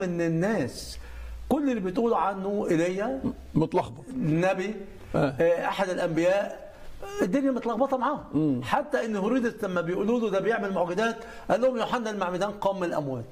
ان الناس كل اللي بتقول عنه ايليا متلخبط نبي آه. آه، احد الانبياء الدنيا متلخبطه معاهم حتى ان هرودس لما بيقولوا له ده بيعمل معجزات قال لهم يوحنا المعمدان قام من الاموات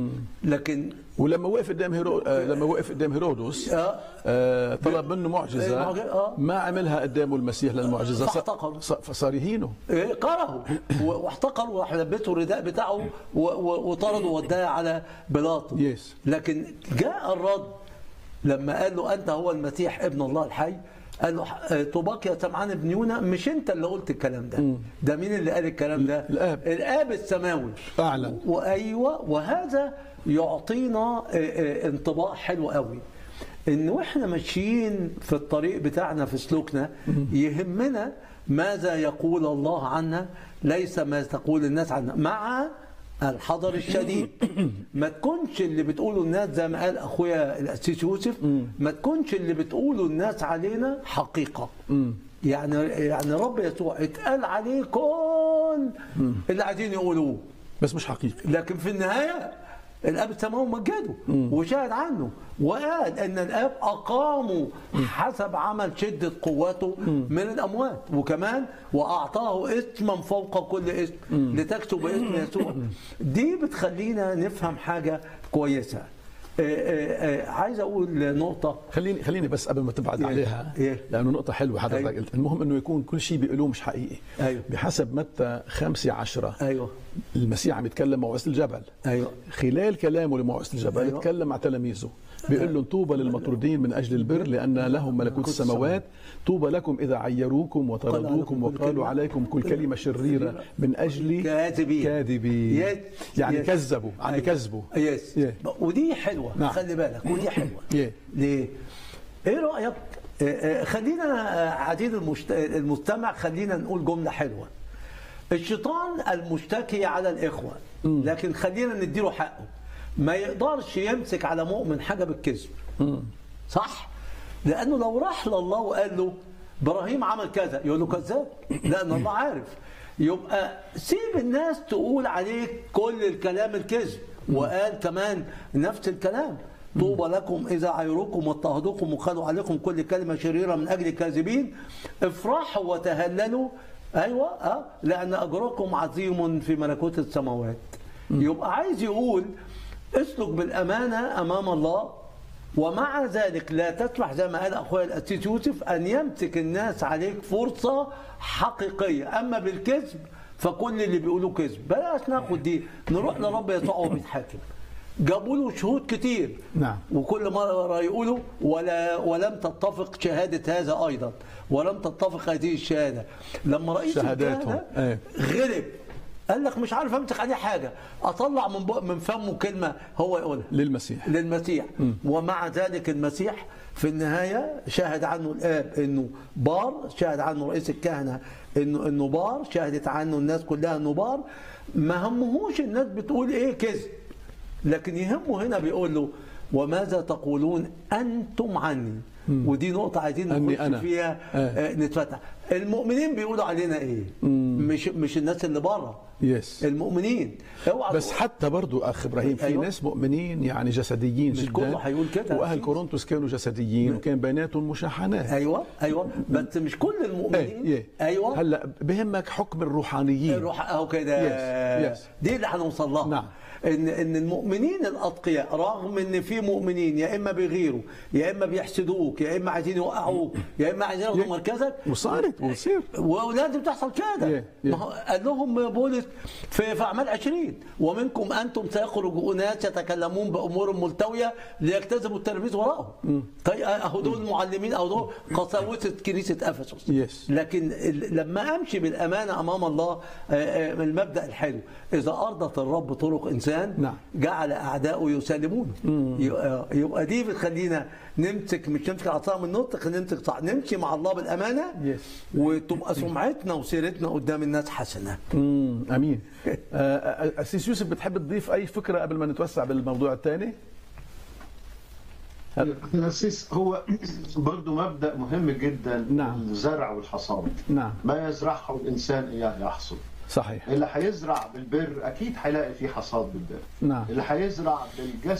لكن ولما وقف قدام هيرو... آه لما وقف قدام هيرودس آه. آه طلب منه معجزه معجزة، آه. ما عملها قدامه المسيح للمعجزه ص- فاحتقر. ص- فصار يهينه إيه، كرهه و- واحتقر وراح لبسه الرداء بتاعه و- و- وطرده ووداه على بيلاطه يس. لكن جاء الرد لما قال له انت هو المسيح ابن الله الحي قال له آه، طوباك يا سمعان ابن يونا مش انت اللي قلت الكلام ده ده مين اللي قال الكلام ده الآب. الاب السماوي أعلن. وايوه وهذا يعطينا آه، آه، انطباع حلو قوي ان واحنا ماشيين في الطريق بتاعنا في سلوكنا يهمنا ماذا يقول الله عنا ليس ما تقول الناس عنا مع الحذر الشديد ما تكونش اللي بتقوله الناس زي ما قال اخويا الاسيس يوسف ما تكونش اللي بتقوله الناس علينا حقيقه يعني يعني رب يسوع اتقال عليه كل اللي عايزين يقولوه بس مش حقيقي لكن في النهايه الاب السماوي مجده وشاهد عنه وقال ان الاب اقامه حسب عمل شده قوته من الاموات وكمان واعطاه اسما فوق كل اسم لتكتب باسم يسوع دي بتخلينا نفهم حاجه كويسه آه، آه، آه، عايز اقول نقطه خليني خليني بس قبل ما تبعد إيه؟ عليها إيه؟ لانه نقطه حلوه حضرتك أيوة. قلت المهم انه يكون كل شيء بيقولوه مش حقيقي أيوة. بحسب متى خمسة عشرة ايوه المسيح عم يتكلم موعظه الجبل ايوه خلال كلامه لموعظه الجبل أيوة. يتكلم مع تلاميذه بيقول لهم طوبى للمطرودين من اجل البر لان لهم ملكوت السماوات طوبى لكم اذا عيروكم وطردوكم عليكم كل وقالوا كلمة. عليكم كل كلمه شريره من اجل كاذبين. كاذبين يس. يعني يس. كذبوا عم أيوة. يكذبوا يس يه. ودي حلوه نعم. خلي بالك ودي حلوه يه. ليه؟ ايه رايك؟ آه، آه، خلينا آه، عديد المشت... المستمع خلينا نقول جمله حلوه. الشيطان المشتكي على الاخوه لكن خلينا نديله حقه. ما يقدرش يمسك على مؤمن حاجه بالكذب. صح؟ لانه لو راح لله وقال له ابراهيم عمل كذا يقول له كذاب لان الله عارف يبقى سيب الناس تقول عليك كل الكلام الكذب وقال كمان نفس الكلام طوبى لكم اذا عيروكم واضطهدوكم وقالوا عليكم كل كلمه شريره من اجل كاذبين افرحوا وتهللوا ايوه اه لان اجركم عظيم في ملكوت السماوات يبقى عايز يقول اسلك بالامانه امام الله ومع ذلك لا تسمح زي ما قال اخويا الاسيس يوسف ان يمسك الناس عليك فرصه حقيقيه اما بالكذب فكل اللي بيقولوا كذب بلاش ناخد دي نروح لرب يسوع وهو بيتحاكم جابوا له شهود كتير نعم. وكل مره يقولوا ولا ولم تتفق شهاده هذا ايضا ولم تتفق هذه الشهاده لما رئيس شهاداتهم. الكهنة ايه. غلب قال لك مش عارف امسك عليه حاجه اطلع من بق من فمه كلمه هو يقولها للمسيح للمسيح ومع ذلك المسيح في النهاية شاهد عنه الآب إنه بار شاهد عنه رئيس الكهنة إنه إنه بار شاهدت عنه الناس كلها إنه بار ما همهوش الناس بتقول إيه كذب لكن يهمه هنا بيقول له وماذا تقولون أنتم عني ودي نقطة عايزين أني نخش أنا. فيها آه. آه، نتفتح المؤمنين بيقولوا علينا إيه مش مش الناس اللي بره يس المؤمنين اوعى بس حتى برضو اخ ابراهيم في أيوة. ناس مؤمنين يعني جسديين مش جدا كله هيقول كده. واهل أكيد. كورنثوس كانوا جسديين وكان بيناتهم مشاحنات ايوه ايوه بس مش كل ايه المؤمنين ايه ايوه هلا بهمك حكم الروحانيين الروح اهو كده Yes, yes. دي اللي هنوصل لها نعم. ان ان المؤمنين الاتقياء رغم ان في مؤمنين يا اما بيغيروا يا اما بيحسدوك يا اما عايزين يوقعوك يا اما عايزين ياخدوا مركزك وصارت وتصير ولازم تحصل كده Yeah, yeah. ما هو قال لهم بولس في, في اعمال 20 ومنكم انتم سيخرج اناس يتكلمون بامور ملتويه ليجتذبوا التلاميذ وراءهم طيب اهو دول معلمين او دول قساوسه كنيسه افسس Yes. لكن ال- لما امشي بالامانه امام الله آه، آه، من المبدا الحلو اذا ارضت الرب طرق انسان نعم. جعل اعداؤه يسالمونه يبقى, يبقى دي بتخلينا نمسك مش نمسك العصا من النطق نمسك صح نمشي مع الله بالامانه Yes. وتبقى سمعتنا وسيرتنا قدام الناس حسنه امم امين آه، آه، اسيس يوسف بتحب تضيف اي فكره قبل ما نتوسع بالموضوع الثاني الأسيس هو برضو مبدأ مهم جدا نعم. الزرع والحصاد نعم ما يزرعه الإنسان إياه يحصد صحيح اللي هيزرع بالبر أكيد هيلاقي فيه حصاد بالبر نعم اللي هيزرع بالجسد